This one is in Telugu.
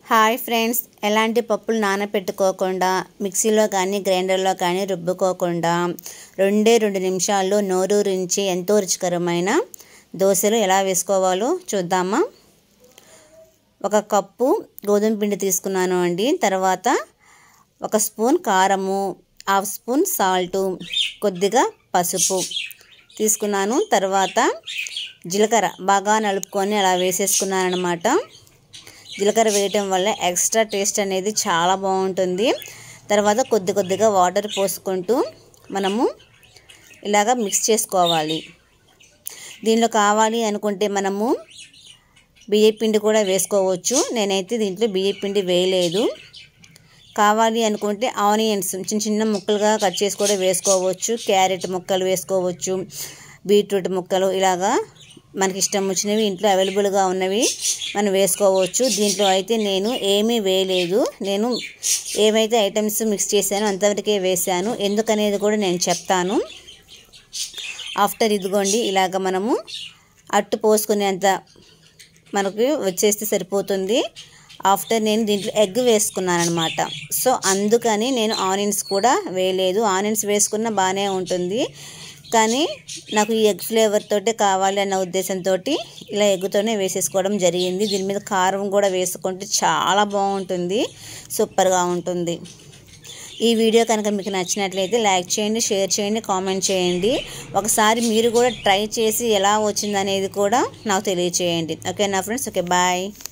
హాయ్ ఫ్రెండ్స్ ఎలాంటి పప్పులు నానపెట్టుకోకుండా మిక్సీలో కానీ గ్రైండర్లో కానీ రుబ్బుకోకుండా రెండే రెండు నిమిషాల్లో నోరూరించి ఎంతో రుచికరమైన దోశలు ఎలా వేసుకోవాలో చూద్దామా ఒక కప్పు గోధుమ పిండి తీసుకున్నాను అండి తర్వాత ఒక స్పూన్ కారము హాఫ్ స్పూన్ సాల్టు కొద్దిగా పసుపు తీసుకున్నాను తర్వాత జీలకర్ర బాగా నలుపుకొని అలా వేసేసుకున్నాను అనమాట జీలకర్ర వేయటం వల్ల ఎక్స్ట్రా టేస్ట్ అనేది చాలా బాగుంటుంది తర్వాత కొద్ది కొద్దిగా వాటర్ పోసుకుంటూ మనము ఇలాగ మిక్స్ చేసుకోవాలి దీనిలో కావాలి అనుకుంటే మనము బియ్య పిండి కూడా వేసుకోవచ్చు నేనైతే దీంట్లో బియ్య పిండి వేయలేదు కావాలి అనుకుంటే ఆనియన్స్ చిన్న చిన్న ముక్కలుగా కట్ చేసి కూడా వేసుకోవచ్చు క్యారెట్ ముక్కలు వేసుకోవచ్చు బీట్రూట్ ముక్కలు ఇలాగా మనకి ఇష్టం వచ్చినవి ఇంట్లో అవైలబుల్గా ఉన్నవి మనం వేసుకోవచ్చు దీంట్లో అయితే నేను ఏమీ వేయలేదు నేను ఏవైతే ఐటమ్స్ మిక్స్ చేశానో అంతవరకే వేశాను ఎందుకనేది కూడా నేను చెప్తాను ఆఫ్టర్ ఇదిగోండి ఇలాగ మనము అట్టు పోసుకునేంత మనకు వచ్చేస్తే సరిపోతుంది ఆఫ్టర్ నేను దీంట్లో ఎగ్ వేసుకున్నాను అనమాట సో అందుకని నేను ఆనియన్స్ కూడా వేయలేదు ఆనియన్స్ వేసుకున్న బాగానే ఉంటుంది కానీ నాకు ఈ ఎగ్ ఫ్లేవర్ తోటే కావాలి అన్న ఉద్దేశంతో ఇలా ఎగ్తోనే వేసేసుకోవడం జరిగింది దీని మీద కారం కూడా వేసుకుంటే చాలా బాగుంటుంది సూపర్గా ఉంటుంది ఈ వీడియో కనుక మీకు నచ్చినట్లయితే లైక్ చేయండి షేర్ చేయండి కామెంట్ చేయండి ఒకసారి మీరు కూడా ట్రై చేసి ఎలా వచ్చిందనేది కూడా నాకు తెలియచేయండి ఓకే నా ఫ్రెండ్స్ ఓకే బాయ్